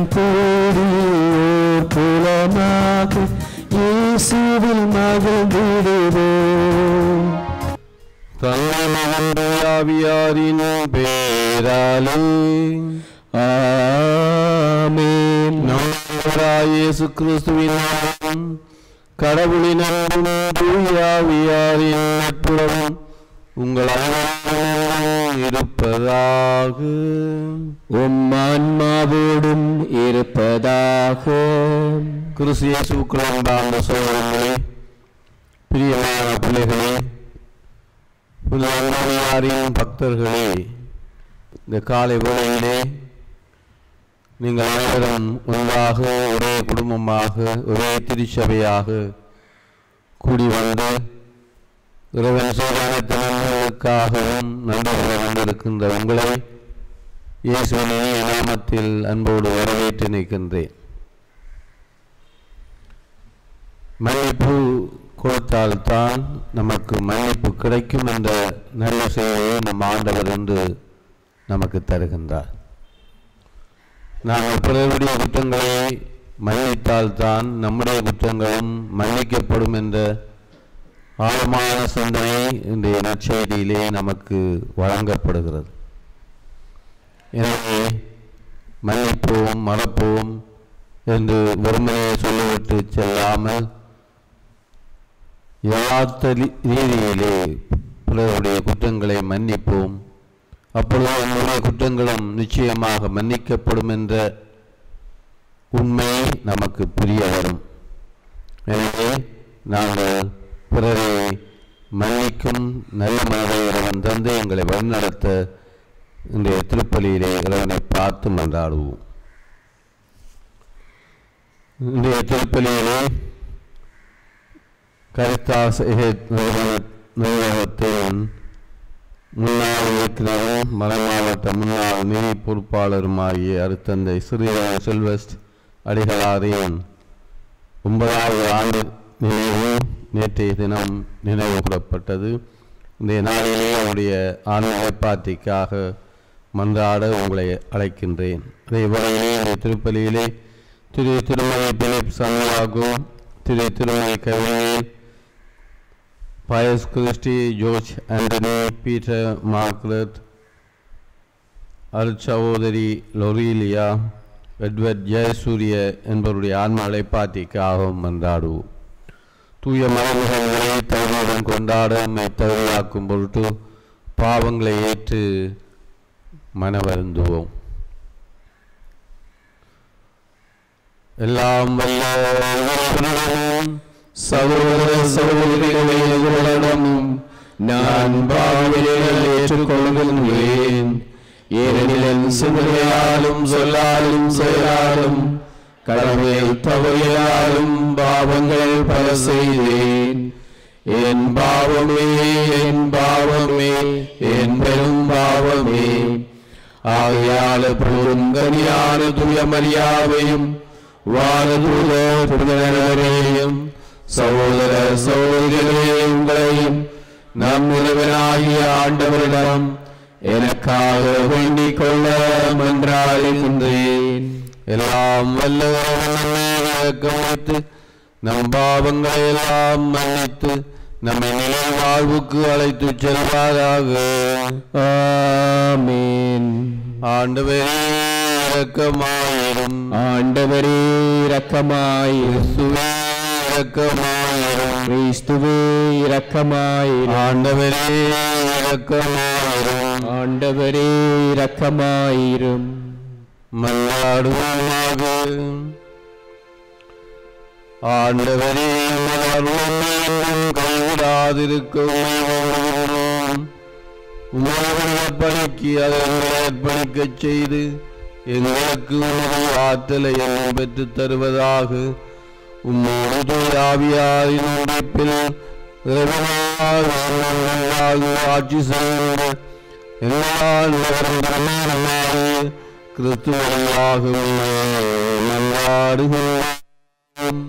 மனம் கூடியோர் புலமாக இயேசுவில் மகிழ்ந்திடுவோம் தந்தை மகன் ஆவியாரின் பேராலே ஆமென் நம்முடைய இயேசு கிறிஸ்துவின் நாமம் கடவுளின் அன்பும் தூயாவியாரின் நட்புறவும் உங்கள் அனைவரும் இருப்பதாக உம் ஆன்மாவோடும் இருப்பதாக கிறிஸ்து இயேசுக்குள் அன்பார்ந்த சோதரங்களே பிரியமான பிள்ளைகளே புனிதரின் பக்தர்களே இந்த காலை வேளையிலே நீங்கள் அனைவரும் ஒன்றாக ஒரே குடும்பமாக ஒரே திருச்சபையாக கூடி வந்து இறைவன் சோதனத்து நன்மைகளுக்காகவும் நண்பர்கள் வந்திருக்கின்ற உங்களை இயேசுவின் இனிய நாமத்தில் அன்போடு வரவேற்று நிற்கின்றேன் மன்னிப்பு கொடுத்தால்தான் நமக்கு மன்னிப்பு கிடைக்கும் என்ற நல்ல செய்தியை நம் ஆண்டவர் என்று நமக்கு தருகின்றார் நாங்கள் பிறருடைய குற்றங்களை மன்னித்தால்தான் நம்முடைய குற்றங்களும் மன்னிக்கப்படும் என்ற ஆழமான சிந்தனை இன்றைய நற்செய்தியிலே நமக்கு வழங்கப்படுகிறது எனவே மன்னிப்போம் மறப்போம் என்று வெறுமனே சொல்லிவிட்டு செல்லாமல் யதார்த்த ரீ- ரீதியிலே பிறருடைய குற்றங்களை மன்னிப்போம் அப்பொழுது நம்முடைய குற்றங்களும் நிச்சயமாக மன்னிக்கப்படும் என்ற உண்மை நமக்கு புரிய வரும் எனவே நாங்கள் பிறரை மன்னிக்கும் நல்ல மனதை இறைவன் தந்து எங்களை வழிநடத்த இன்றைய திருப்பலியிலே இறைவனை பார்த்து மன்றாடுவோம் இன்றைய திருப்பலியிலே கரித்தாஸ் நிறுவனத்தின் முன்னாள் இயக்குநரும் மலை மாவட்ட முன்னாள் நிதி பொறுப்பாளருமாகிய அருத்தந்தை ஸ்ரீராம செல்வஸ்ட் அடிகளாரின் ஒன்பதாவது ஆண்டு நினைவு நேற்றைய தினம் நினைவு கூறப்பட்டது இந்த நாளிலே அவருடைய ஆன்ம பாட்டிக்காக மன்றாட உங்களை அழைக்கின்றேன் அதே வேளையிலே இந்த திருப்பலியிலே திரு திருமலை பிலிப் சன்யாகு திரு திருமலை கவிஞர் Pius Christy George Antony Peter Margaret அருட்சகோதரி லொரீலியா எட்வர்ட் ஜெயசூரிய என்பவருடைய ஆன்ம அழைப்பாட்டிக்காகவும் மன்றாடுவோம் தூய மரபுகளை தகுதியுடன் கொண்டாட நம்மை தகுதியாக்கும் பொருட்டு பாவங்களை ஏற்று மனவருந்துவோம் எல்லாம் வல்ல இறைவனிடமும் சகோதர சகோதரிகளே உங்களிடமும் நான் பாவிகள் ஏற்றுக்கொள்கின்றேன் ஏனெனில் என் சிந்தனையாலும் சொல்லாலும் செயலாலும் கடமை தவறியாலும் பாவங்கள் பல செய்தேன் என் பாவமே என் பாவமே என் பெரும் பாவமே ஆகையால் எப்பொழுதும் கனியான தூய மரியாதையும் வானதூத புனிதரையும் சகோதர சகோதரிகளே உங்களையும் நம் இறைவனாகிய ஆண்டவரிடம் எனக்காக வேண்டிக் கொள்ள மன்றாடுகின்றேன் எல்லாம் வல்ல இறைவன் நம்மை இறக்கம் வைத்து நம் பாவங்களை எல்லாம் மன்னித்து நம்மை நிலை வாழ்வுக்கு அழைத்துச் செல்வாராக ஆமென் ஆண்டவரே இரக்கமாயிரும் ஆண்டவரே இரக்கமாயிரும் இயேசுவே இரக்கமாயிரும் கிறிஸ்துவே இரக்கமாயிரும் ஆண்டவரே இரக்கமாயிரும் ஆண்டவரே இரக்கமாயிரும் மன்றாடுவோமாக ஆண்டவரே மலர்வன்மையும் கைவிடாதிருக்க உமையோம் உமது பணிக்கு அதை அர்ப்பணிக்கச் செய்து எங்களுக்கு உமது ஆற்றலை எல்லாம் பெற்றுத் தருவதாக உம்மோடு ஆவியாரின் உழைப்பில் இறைவனாக ஆட்சி செய்கின்ற எங்களால் வரும் பிரமாணமாக கிறிஸ்துவர்களாக நல்லாடுகிறோம்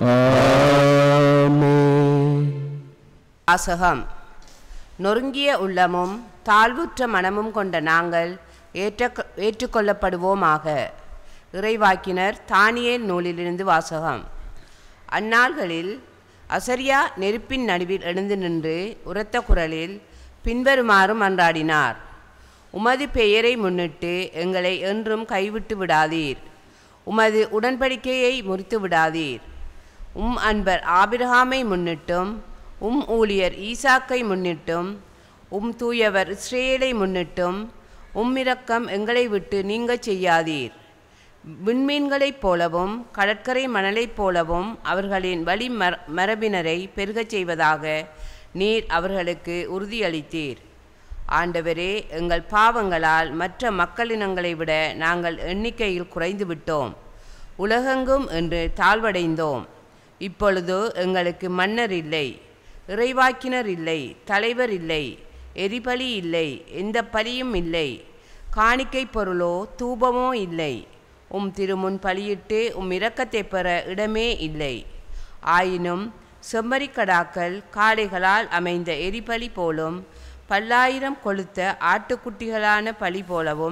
ஆமென் வாசகம் நொறுங்கிய உள்ளமும் தாழ்வுற்ற மனமும் கொண்ட நாங்கள் ஏற்ற ஏற்றுக்கொள்ளப்படுவோமாக இறைவாக்கினர் தானியேல் நூலிலிருந்து வாசகம் அந்நாள்களில் அசரியா நெருப்பின் நடுவில் எழுந்து நின்று உரத்த குரலில் பின்வருமாறு மன்றாடினார் உமது பெயரை முன்னிட்டு எங்களை என்றும் கைவிட்டு விடாதீர் உமது உடன்படிக்கையை முறித்து விடாதீர் உம் அன்பர் ஆபிரகாமை முன்னிட்டும் உம் ஊழியர் ஈசாக்கை முன்னிட்டும் உம் தூயவர் இஸ்ரேலை முன்னிட்டும் உம் இரக்கம் எங்களை விட்டு நீங்கச் செய்யாதீர் விண்மீன்களைப் போலவும் கடற்கரை மணலைப் போலவும் அவர்களின் வழி மர மரபினரை பெருகச் செய்வதாக நீர் அவர்களுக்கு உறுதியளித்தீர் ஆண்டவரே எங்கள் பாவங்களால் மற்ற மக்களினங்களை விட நாங்கள் எண்ணிக்கையில் குறைந்து விட்டோம் உலகெங்கும் என்று தாழ்வடைந்தோம் இப்பொழுது எங்களுக்கு மன்னர் இல்லை இறைவாக்கினர் இல்லை தலைவர் இல்லை எரிபலி இல்லை எந்த பலியும் இல்லை காணிக்கை பொருளோ தூபமோ இல்லை உம் திருமுன் பலியிட்டு உம் இரக்கத்தை பெற இடமே இல்லை ஆயினும் செம்மறிக்கடாக்கள் காளைகளால் அமைந்த எரிபலி போலும் பல்லாயிரம் கொளுத்த ஆட்டுக்குட்டிகளான பலி போலவும்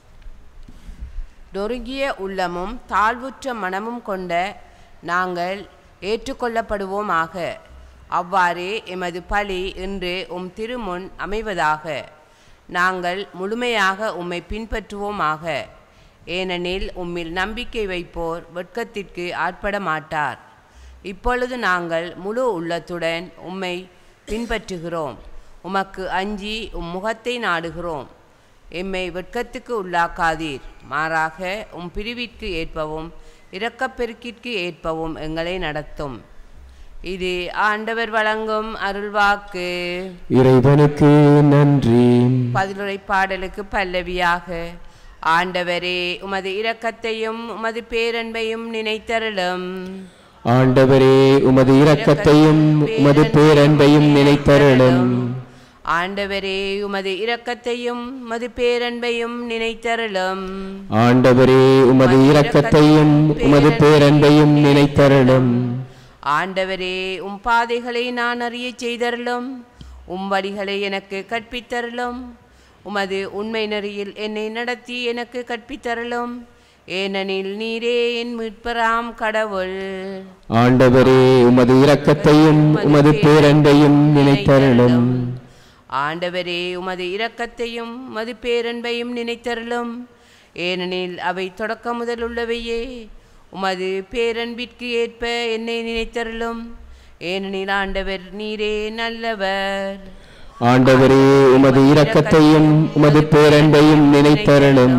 நொறுங்கிய உள்ளமும் தாழ்வுற்ற மனமும் கொண்ட நாங்கள் ஏற்றுக்கொள்ளப்படுவோமாக அவ்வாறே எமது பலி இன்று உம் திருமுன் அமைவதாக நாங்கள் முழுமையாக உம்மை பின்பற்றுவோமாக ஏனெனில் உம்மில் நம்பிக்கை வைப்போர் வெட்கத்திற்கு ஆட்பட மாட்டார் இப்பொழுது நாங்கள் முழு உள்ளத்துடன் உம்மை பின்பற்றுகிறோம் உமக்கு அஞ்சி உம் முகத்தை நாடுகிறோம் எம்மை வெட்கத்துக்கு உள்ளாக்காதீர் மாறாக உம் பிரிவிற்கு ஏற்பவும் இரக்கப்பெருக்கிற்கு ஏற்பவும் எங்களை நடத்தும் இது ஆண்டவர் வழங்கும் அருள்வாக்கு இறைவனுக்கு நன்றி பதிலுரை பாடலுக்கு பல்லவியாக ஆண்டவரே உமது இரக்கத்தையும் உமது பேரன்பையும் நினைத்தருளும் ஆண்டவரே உமது இரக்கத்தையும் உமது பேரன்பையும் நினைத்தருளும் ஆண்டவரே உமது இரக்கத்தையும் உமது பேரன்பையும் நினைத்தருளும் ஆண்டவரே உமது இரக்கத்தையும் உமது பேரன்பையும் நினைத்தருளும் ஆண்டவரே உம் பாதைகளை நான் அறியச் செய்தருளும் உம் வழிகளை எனக்கு கற்பித்தருளும் உமது உண்மை நெறியில் என்னை நடத்தி எனக்கு கற்பித்தருளும் ஏனெனில் நீரே என் மீட்பராம் கடவுள் ஆண்டவரே உமது இரக்கத்தையும் உமது பேரன்பையும் நினைத்தருளும் ஆண்டவரே உமது இரக்கத்தையும் உமது பேரன்பையும் நினைத்தருளும் ஏனெனில் அவை தொடக்க முதல் உள்ளவையே உமது பேரன்பிற்கு ஏற்ப என்னை நினைத்தருளும் ஏனெனில் ஆண்டவர் நீரே நல்லவர் ஆண்டவரே உமது இரக்கத்தையும் உமது பேரன்பையும் நினைத்தருளும்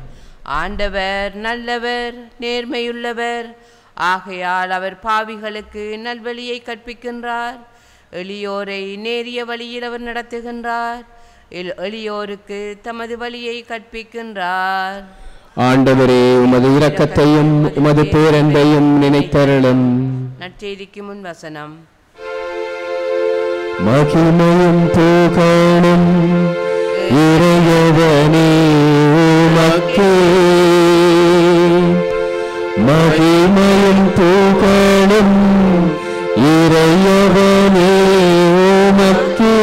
ஆண்டவர் நல்லவர் நேர்மையுள்ளவர் ஆகையால் அவர் பாவிகளுக்கு நல்வழியை கற்பிக்கின்றார் எளியோரை நேரிய வழியில் அவர் நடத்துகின்றார் எள்- எளியோருக்கு தமது வழியை கற்பிக்கின்றார் ஆண்டவரே உமது இரக்கத்தையும் உமது பேரன்பையும் நினைத்தருளும் நற்செய்திக்கு முன் வசனம் மகிமையும் புகழும் இறையவனே உமக்கே மகிமையும் புகழும் இறையவனே உமக்கே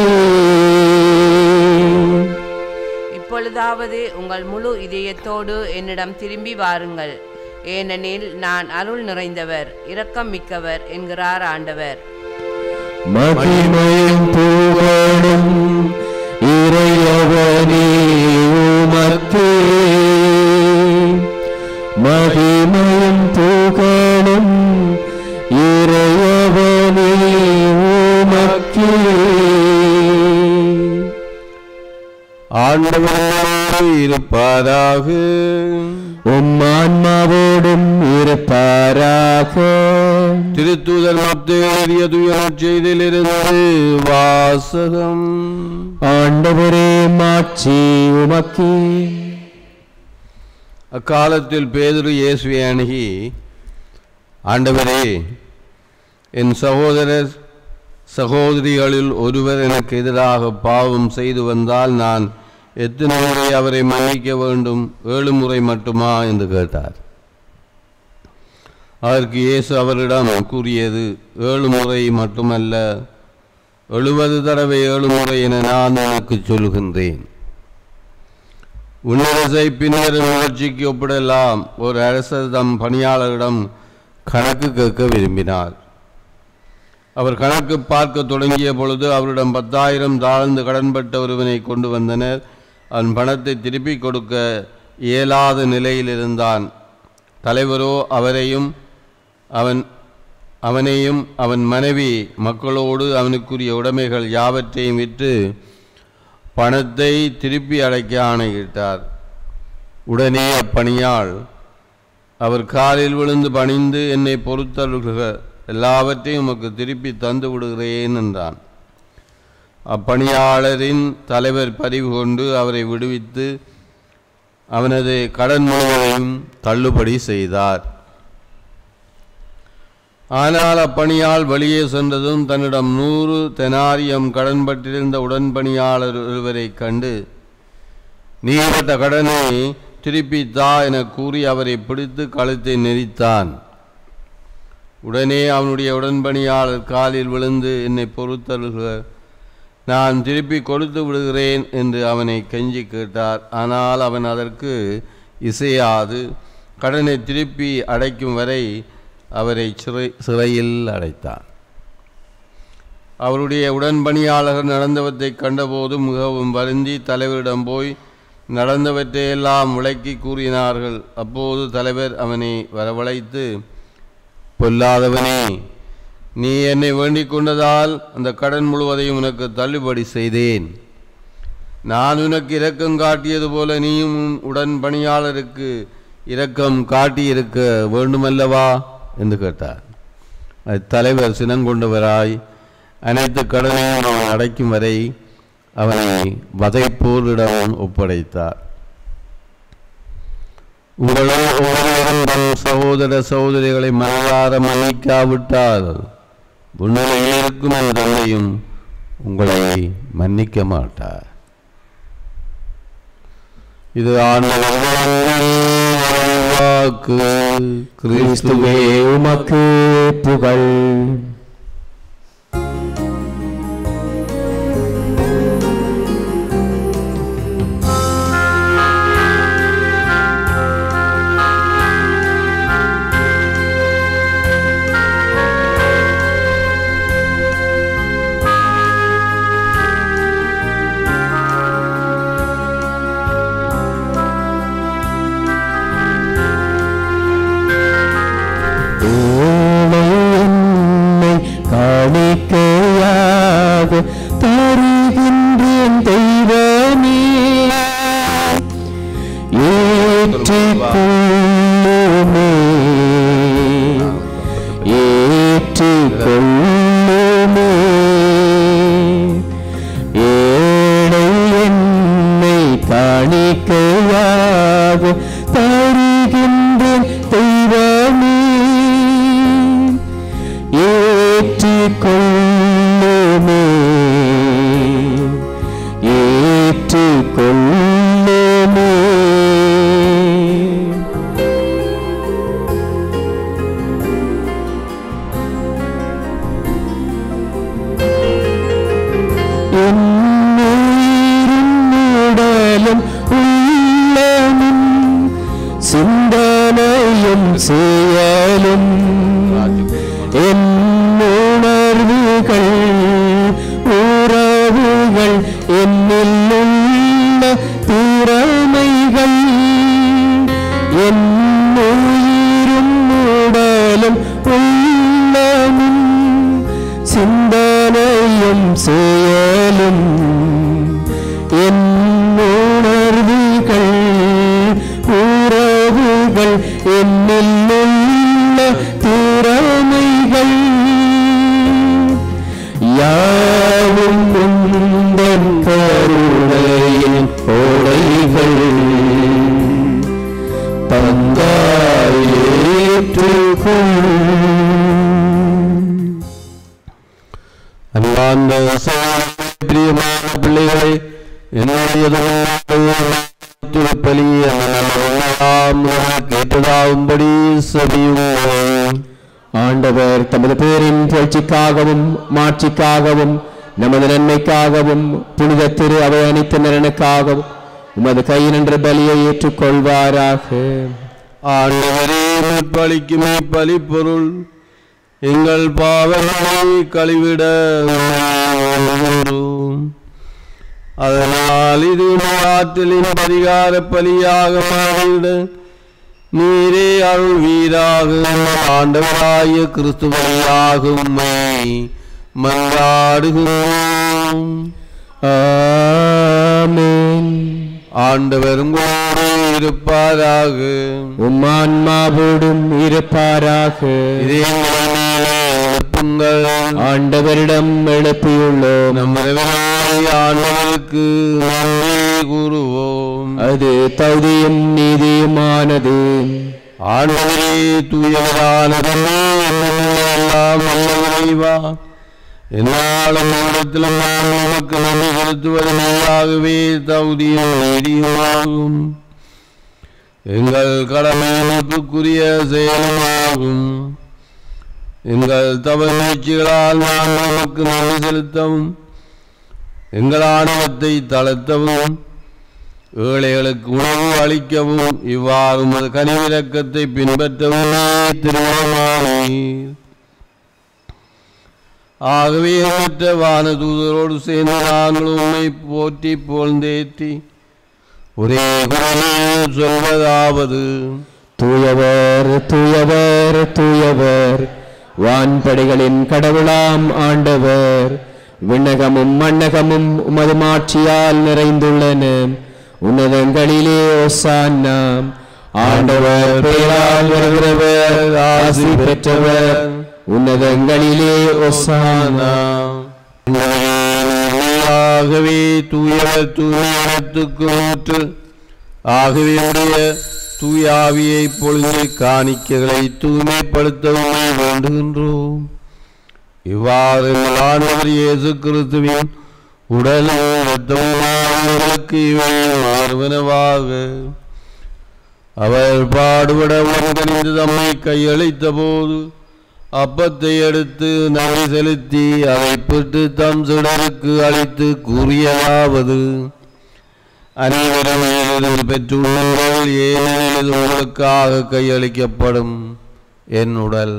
இப்பொழுதாவது உங்கள் முழு இதயத்தோடு என்னிடம் திரும்பி வாருங்கள் ஏனெனில் நான் அருள் நிறைந்தவர் இரக்கம் மிக்கவர் என்கிறார் ஆண்டவர் மகிமையும் புகழும் இறையவனே உமக்கே மகிமையும் புகழும் இறையவனே உமக்கே ஆண்டவரோடு இருப்பதாக உம் ஆன்மாவோடும் இருப்பாராக திருத்தூதர் மத்திய துயர் செய்திலிருந்து வாசகம் ஆண்டவரே மாட்சி உமக்கே அக்காலத்தில் பேதுரு இயேசுவை அணுகி ஆண்டவரே என் சகோதரர் சகோதரிகளில் ஒருவர் எனக்கு எதிராக பாவம் செய்து வந்தால் நான் எத்தனை முறை அவரை மன்னிக்க வேண்டும் ஏழு முறை மட்டுமா என்று கேட்டார் அதற்கு இயேசு அவரிடம் கூறியது ஏழு முறை மட்டுமல்ல எழுபது தடவை ஏழு முறை என நான் உனக்கு சொல்கின்றேன் உன்னரசை பின்வரும் நிகழ்ச்சிக்கு ஒப்பிடலாம் ஒரு அரசர் தம் பணியாளரிடம் கணக்கு கேட்க விரும்பினார் அவர் கணக்கு பார்க்க தொடங்கிய பொழுது அவரிடம் பத்தாயிரம் தாழ்ந்து கடன்பட்ட ஒருவனை கொண்டு வந்தனர் அவன் பணத்தை திருப்பி கொடுக்க இயலாத நிலையில் இருந்தான் தலைவரோ அவரையும் அவன் அவனையும் அவன் மனைவி மக்களோடு அவனுக்குரிய உடைமைகள் யாவற்றையும் விற்று பணத்தை திருப்பி அடைக்க ஆணையிட்டார் உடனே அப்பணியாள் அவர் காலில் விழுந்து பணிந்து என்னை பொறுத்தருள்க எல்லாவற்றையும் உமக்கு திருப்பி தந்து விடுகிறேன் என்றான் அப்பணியாளரின் தலைவர் பரிவு கொண்டு அவரை விடுவித்து அவனது கடன் முழுவதையும் தள்ளுபடி செய்தார் ஆனால் அப்பணியாள் வெளியே சென்றதும் தன்னிடம் நூறு தெனாரியம் கடன்பட்டிருந்த உடன்பணியாளர் ஒருவரைக் கண்டு நீப்பட்ட கடனை திருப்பி தா என கூறி அவரை பிடித்து கழுத்தை நெரித்தான் உடனே அவனுடைய உடன்பணியாளர் காலில் விழுந்து என்னை பொறுத்தருக நான் திருப்பி கொடுத்து விடுகிறேன் என்று அவனை கெஞ்சி கேட்டார் ஆனால் அவன் அதற்கு இசையாது கடனை திருப்பி அடைக்கும் வரை அவரை சிறை சிறையில் அடைத்தான் அவருடைய உடன்பணியாளர் நடந்தவற்றை கண்டபோது மிகவும் வருந்தி தலைவரிடம் போய் நடந்தவற்றையெல்லாம் விளக்கி கூறினார்கள் அப்போது தலைவர் அவனை வரவழைத்து பொல்லாதவனே நீ என்னை வேண்டிக் கொண்டதால் அந்த கடன் முழுவதையும் உனக்கு தள்ளுபடி செய்தேன் நான் உனக்கு இரக்கம் காட்டியது போல நீயும் உன் உடன் பணியாளருக்கு இரக்கம் காட்டியிருக்க வேண்டுமல்லவா என்று கேட்டார் அது தலைவர் சினங்கொண்டவராய் அனைத்து கடனையும் அவன் அடைக்கும் வரை அவனை வதைப்போரிடம் ஒப்படைத்தார் உங்களும் ஒவ்வொருவரும் தம் சகோதர சகோதரிகளை மனதார மன்னிக்காவிட்டால் உன்னிலையில் இருக்கும் என் தந்தையும் உங்களை மன்னிக்க மாட்டார் இது ஆண்டவரின் வாக்கு கிறிஸ்துவே கிறிஸ்துவே உமக்கு புகழ் ஓமை என்னை காணிக்கையாக தருகின்றேன் தெய்வமே ஏற்றுக்கொள்ளுமே ஏற்றுக்கொள்ளுமே ஏழை என்னை காணிக்கையாக தருகின்றேன் தெய்வமே ஏற்றுக்கொள்ளுமே ஏற்றுக்கொள்ளுமே என்னுயிரும் உடலும் உள்ளமும் சிந்தனையும் செயலும் என் உணர்வுகள் உறவுகள் என்னில் உள்ள திறமைகள் என் உயிரும் உடலும் உள்ளமும் சிந்தனையும் செயலும் என் உணர்வுகள் உறவுகள் என்னில் உள்ள திறமைகள் யாவும் உந்தன் கருணையின் கொடைகள் தந்தாயேற்றுக்கொள் அன்பார்ந்த சகோதரர்களே, பிரியமான பிள்ளைகளை என்னுடைய திருப்பலி கேட்டதாகும்படி சபியுங்கள் ஆண்டவர் தமது பேரின் புகழ்ச்சிக்காகவும் மாட்சிக்காகவும் நமது நன்மைக்காகவும் புனித திரு அவை அனைத்து நலனுக்காகவும் உமது கையினின்ற பலியை ஏற்றுக்கொள்வாராக ஆண்டவரே மீட்பளிக்கும் பலிப்பொருள் எங்கள் பாவங்களை கழிவிட வேண்டுகின்றோம். அதனால் இது உமது ஆற்றலின் பரிகார பலியாக மாறிவிட நீரே அருள் வீராக ஆண்டவராய கிறிஸ்து வழியாக உம்மை மன்றாடுகிறோம் ஆமென் ஆண்டவர் உங்களோடு இருப்பாராக உம்மான்மாவோடும் இருப்பாராக இதே நிலைமையிலே எழுப்புங்கள் ஆண்டவரிடம் எழுப்பியுள்ளோம் நம் இறைவனாகிய ஆண்டவருக்கு நன்றி கூறுவோம் அது தகுதியும் நீதியுமானது ஆண்டவரே தூயவரானதே எல்லாம் நல்ல இறைவா என்னாலும் இடத்திலும் நான் நமக்கு நன்றி செலுத்துவது மெய்யாகவே தகுதியும் நீதியுமாகும் எங்கள் கடமை அமைப்புக்குரிய செயலுமாகும் எங்கள் தவ முயற்சிகளால் நான் நமக்கு நன்றி செலுத்தவும் எங்கள் ஆணவத்தை தளர்த்தவும் ஏழைகளுக்கு உணவு அளிக்கவும் இவ்வாறு உமது கனிவிலக்கத்தை பின்பற்றவும் திருமணமானீர் ஆகவே மற்ற வானதூதரோடு சேர்ந்து நாங்கள் உண்மை போற்றி புகழ்ந்தேற்றி ஒரே குரலில் சொல்வதாவது தூயவர் தூயவர் தூயவர் வான்படைகளின் கடவுளாம் ஆண்டவர் விண்ணகமும் மண்ணகமும் உமது மாட்சியால் நிறைந்துள்ளன உன்னதங்களிலே ஒசான்னா ஆண்டவர் பெயரால் வருகிறவர் ஆசி பெற்றவர் உன்னதங்களிலே ஒசானா ஆகவே தூயவர் தூயத்துக்கு நூற்று ஆகவே உடைய தூய ஆவியை பொழுது காணிக்கைகளை தூய்மைப்படுத்தவும் வேண்டுகின்றோம் இவ்வாறு எங்கள் ஆண்டவர் இயேசு கிறிஸ்துவின் உடலும் இரத்தமுமானவர்களுக்கு இவை மாறுவனவாக அவர் பாடுபட உடன்கணிந்து தம்மை கையளித்த போது அப்பத்தை எடுத்து நன்றி செலுத்தி அதை பெற்று தம் சுடருக்கு அளித்து கூறியதாவது அனைவரும் இதிலிருந்து பெற்றுள்ளங்கள் ஏனெனில் இது உங்களுக்காக கையளிக்கப்படும் என் உடல்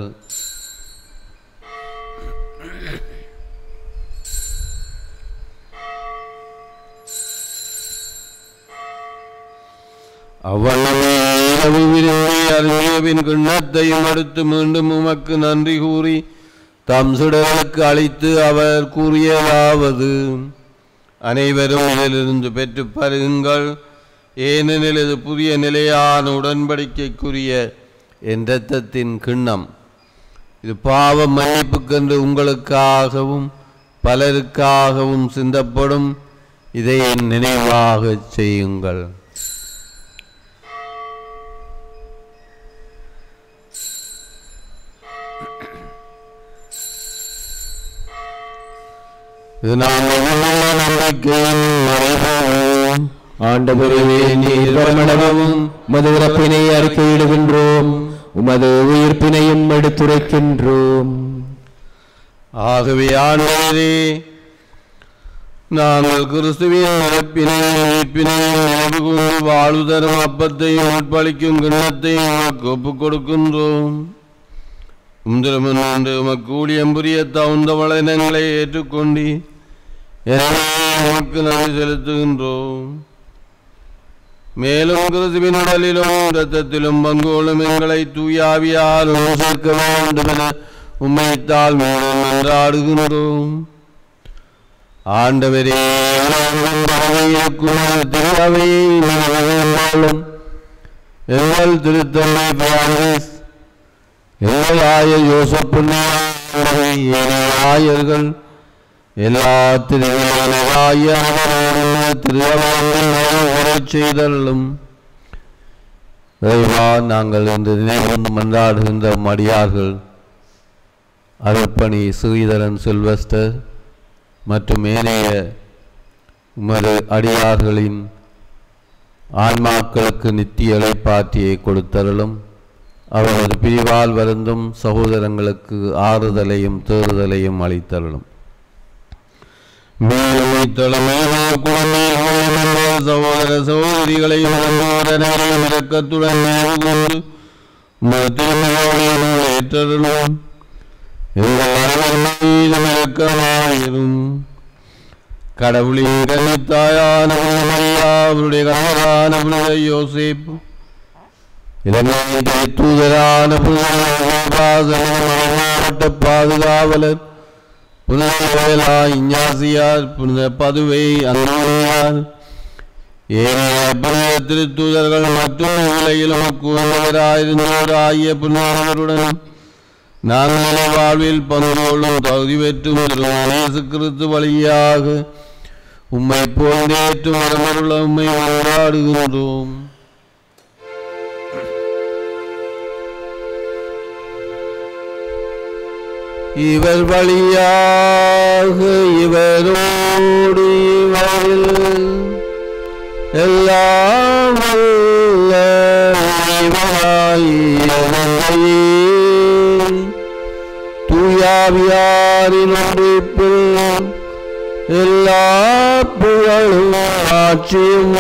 அவ்வளவு இரவு விரும்பி அருமையவின் கிண்ணத்தையும் அடுத்து மீண்டும் உமக்கு நன்றி கூறி தம் சுடர்களுக்கு அளித்து அவர் கூறியதாவது அனைவரும் இதிலிருந்து பெற்று பருகுங்கள் ஏனெனில் இது புதிய நிலையான உடன்படிக்கைக்குரிய என் இரத்தத்தின் கிண்ணம் இது பாவ மன்னிப்புக்கென்று உங்களுக்காகவும் பலருக்காகவும் சிந்தப்படும் இதை என் நினைவாகச் செய்யுங்கள் இது நாம் நம்பிக்கையின் மறைவாகும் ஆண்டவரே நீர் வரமளவும் உமது இறப்பினை அறிக்கையிடுகின்றோம் உமது உயிர்ப்பினையும் எடுத்துரைக்கின்றோம் ஆகவே ஆண்டவரே நாங்கள் கிறிஸ்துவின் இறப்பினையும் மீட்பினையும் நினைவு கூர்ந்து வாழ்வு தரும் அப்பத்தையும் உட்பளிக்கும் கிண்ணத்தையும் உமக்கு ஒப்புக் கொடுக்கின்றோம் உந்திரமன்று உமக்கு ஊழியம் புரிய தகுந்த வளனங்களை ஏற்றுக்கொண்டு எனவே உமக்கு நன்றி செலுத்துகின்றோம் மேலும் கிறிஸ்துவின் உடலிலும் இரத்தத்திலும் பங்கோலும் எங்களை தூயாவியால் ஒன்று சேர்க்க வேண்டும் என உம்மைத்தால் மேலும் என்றாடுகின்றோம் ஆண்டவரே திருவையை எங்கள் திருத்தந்தை பிரான்சிஸ் எங்கள் ஆயர் யோசப் ஆயர்கள் எல்லா திருவிழாய திருவள்ளுவர் செய்தலும் இறைவா நாங்கள் இந்த நினைவு மன்றாடுகின்ற மடியார்கள் அருப்பணி ஸ்ரீதரன் சில்வஸ்டர் மற்றும் ஏனைய உமது அடியார்களின் ஆன்மாக்களுக்கு நித்திய இளைப்பாற்றியை கொடுத்தருளும் அவரது பிரிவால் வருந்தும் சகோதரங்களுக்கு ஆறுதலையும் தேறுதலையும் அளித்தருளும் மேலும் இத்தலைமையினால் குழந்தைகள் சகோதர சகோதரிகளையும் அனைவரையும் இரக்கத்துடன் நினைவுகூர்ந்து உமது திருமணம் ஏற்றருளும் எங்கள் அனைவரும் மீதும் இரக்கமாயிரும் கடவுளின் கன்னித்தாயான புனித மரியா, அவருடைய கணவரான புனித யோசேப்பு இலங்கையின் தூதரான புனித மாவட்ட பாதுகாவலர் புனித வேலா இஞ்ஞாசியார் புனித பதுவை அந்தோனியார் ஏனைய புனித திருத்தூதர்கள் மற்றும் உலகிலும் கூறுவராயிருந்தோர் ஆகிய புனிதர்களுடன் நாங்கள் வாழ்வில் பங்கு கொள்ளும் தகுதி பெற்றும் இயேசு கிறிஸ்து வழியாக உம்மை போன்றேற்று வரமருள உம்மை கொண்டாடுகின்றோம் இவர் வழியாக இவரோடு இவரில் எல்லாம் வல்ல இறைவனாகிய தந்தையே, தூயாவியாரின் ஒன்றிப்பில் எல்லா புகழும் ஆட்சியும்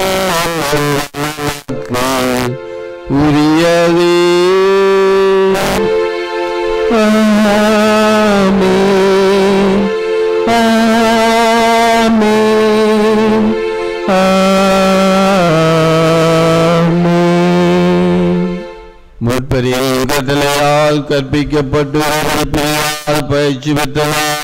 உமக்கு உரியதே ஆமென். ஆமென். ஆமென். முற்பெரிய கட்டளையால் கற்பிக்கப்பட்டு பின்னால் பயிற்சி பெற்ற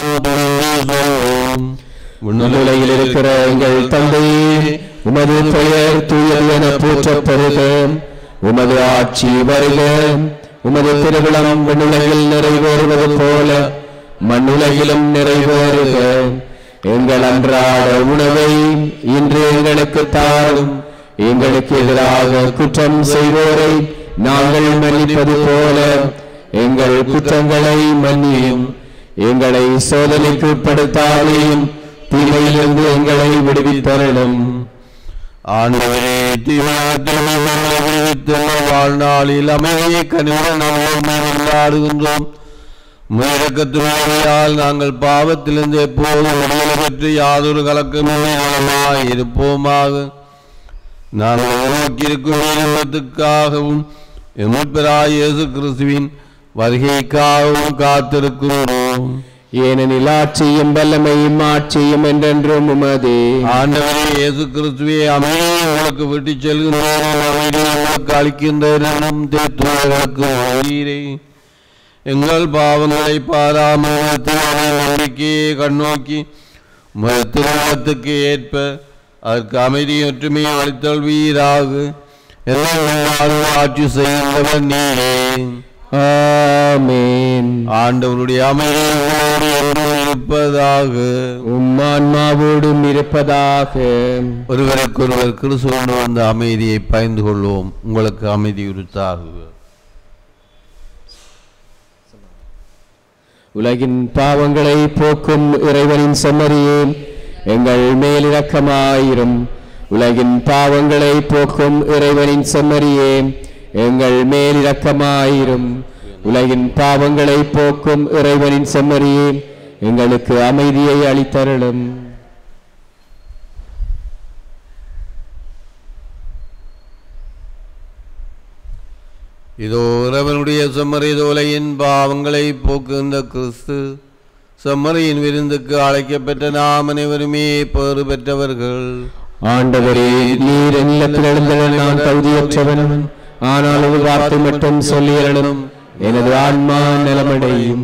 விண்ணுலகில் இருக்கிற எங்கள் தந்தையே உமது பெயர் தூயது என போற்றப் பெறுக உமது ஆட்சி வருக உமது திருவிழம் விண்ணுலகில் நிறைவேறுவது போல மண்ணுலகிலும் நிறைவேறுக எங்கள் அன்றாட உணவை இன்று எங்களுக்கு தாரும் எங்களுக்கு எதிராக குற்றம் செய்வோரை நாங்கள் மன்னிப்பது போல எங்கள் குற்றங்களை மன்னியும் எங்களை சோதனைக்கு உட்படுத்தாதையும் தீமையிலிருந்து எங்களை விடுவித்தரலும் ஆண்டவரே தீவிரத்தில் வாழ்நாளில் அமைதியை கனிவுடன் நாங்கள் கொண்டாடுகின்றோம் முயற்கத்தினால் நாங்கள் பாவத்திலிருந்து எப்போதும் விடுதலை பெற்று யாதொரு கலக்கமில்லை நலமாய் இருப்போமாக நாங்கள் நோக்கியிருக்கும் இன்பத்துக்காகவும் எமப்பெராய் இயேசு கிறிஸ்துவின் வருகைக்காகவும் காத்திருக்கிறோம் ஏனெனில் ஆட்சியும் வல்லமையும் ஆட்சியும் என்றென்றும் உமதே ஆண்டவரே இயேசு கிறிஸ்துவே அமைதியை உங்களுக்கு விட்டுச் செல்கின்றோம் அமைதியை உங்களுக்கு அளிக்கின்ற எண்ணம் தேற்றுவதற்கு நீரே எங்கள் பாவங்களை பாராமல் நம்பிக்கையை கண்ணோக்கி உமது திருமணத்துக்கு ஏற்ப அதற்கு அமைதி ஒற்றுமையை அளித்தல்வீராக எல்லாம் ஆட்சி செய்கின்றவர் நீரே ஆமென் ஆண்டவருடைய அமைதி உங்களோடு என்றும் இருப்பதாக உம்மான்மாவோடும் இருப்பதாக ஒருவருக்கொருவர் கிறிஸ்துவன் வந்த அமைதியை பயந்து கொள்வோம் உங்களுக்கு அமைதி உறுத்தாகுக உலகின் பாவங்களை போக்கும் இறைவனின் செம்மறியே எங்கள் மேலிரக்கமாயிரும் உலகின் பாவங்களை போக்கும் இறைவனின் செம்மறியே எங்கள் மேலிரக்கமாயிரும் உலகின் பாவங்களை போக்கும் இறைவனின் செம்மறியே எங்களுக்கு அமைதியை அளித்தருளும் இதோ இறைவனுடைய செம்மறை தோலையின் பாவங்களை போக்குகின்ற கிறிஸ்து செம்மறையின் விருந்துக்கு அழைக்கப்பட்ட நாம் அனைவருமே பேறு பெற்றவர்கள் ஆண்டவரே நீர் என்னிடத்தில் எழுந்தன நான் தகுதியற்றவன் ஆனால் ஒரு வார்த்தை மட்டும் சொல்லியறனும் எனது ஆன்மா நலமடையும்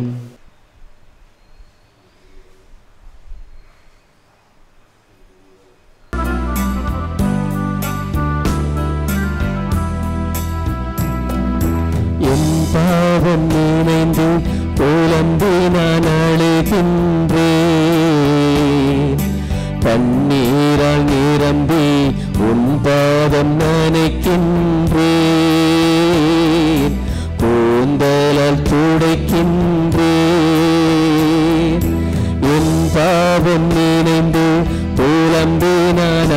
என் பாவம் நினைந்து புலம்பி நான் அழுகின்றேன் கண்ணீரால் நிரம்பி உன் பாதம் நனைக்கின்றேன் கூந்தலால் துடைக்கின்றேன் என் பாவம் நினைந்து புலம்பி நான்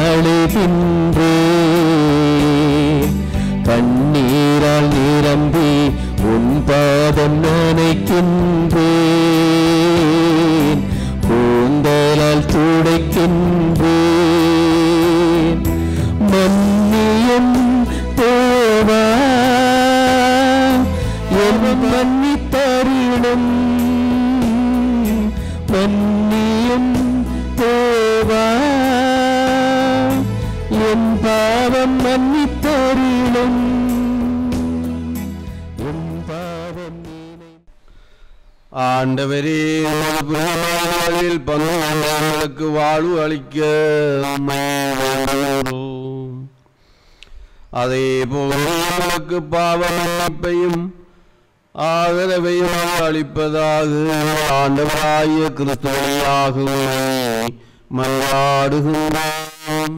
அழுகின்றேன் கண்ணீரால் நிரம்பி உன் பாதம் நனைக்கின்றேன் கூந்தலால் துடைக்கின்றேன் பாவம் மன்னித்தருளும் மன்னியும் தேவா என் பாவம் மன்னித்தருளும் என் பாவம் நீனை ஆண்டவரே உமது புனிதமானவர்களில் பங்கு கொண்டவர்களுக்கு வாழ்வு அளிக்க உம்மை வேண்டுகிறோம் அதே போல எங்களுக்கு பாவ மன்னிப்பையும் ஆதரவையும் அளிப்பதாக ஆண்டவராய கிறிஸ்து வழியாக உம்மை மன்றாடுகின்றோம்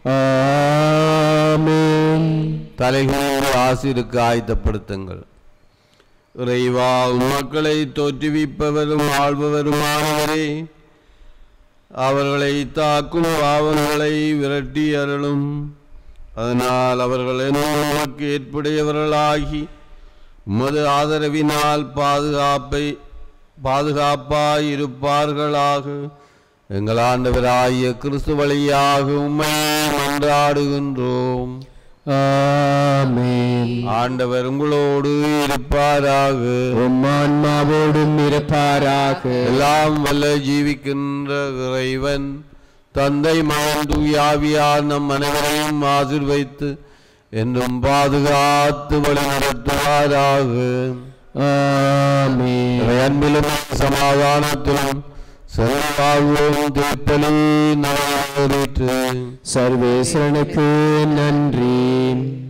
ஆமென் தலைகளோடு ஆசிருக்கு ஆயத்தப்படுத்துங்கள் இறைவா உம் மக்களை தோற்றுவிப்பவரும் ஆள்பவருமானவரே அவர்களை தாக்கும் பாவங்களை விரட்டி அருளும் அதனால் அவர்கள் உமக்கு ஏற்புடையவர்களாகி உமது ஆதரவினால் பாதுகாப்பை பாதுகாப்பாய் இருப்பார்களாக எங்கள் ஆண்டவராகிய கிறிஸ்து வழியாக உம்மை மன்றாடுகின்றோம் ஆமென் ஆண்டவர் உங்களோடு இருப்பாராக உம் ஆன்மாவோடும் இருப்பாராக எல்லாம் வல்ல ஜீவிக்கின்ற இறைவன் தந்தை மகன் தூயாவியார் நம் அனைவரையும் ஆசிர்வைத்து என்றும் பாதுகாத்து வழிநடத்துவாராக ஆமென் இறை அன்பிலும் சமாதானத்திலும் செல்வாழ்வும் திருப்பலி நிறைவேற்று சர்வேஸ்வரனுக்கு நன்றி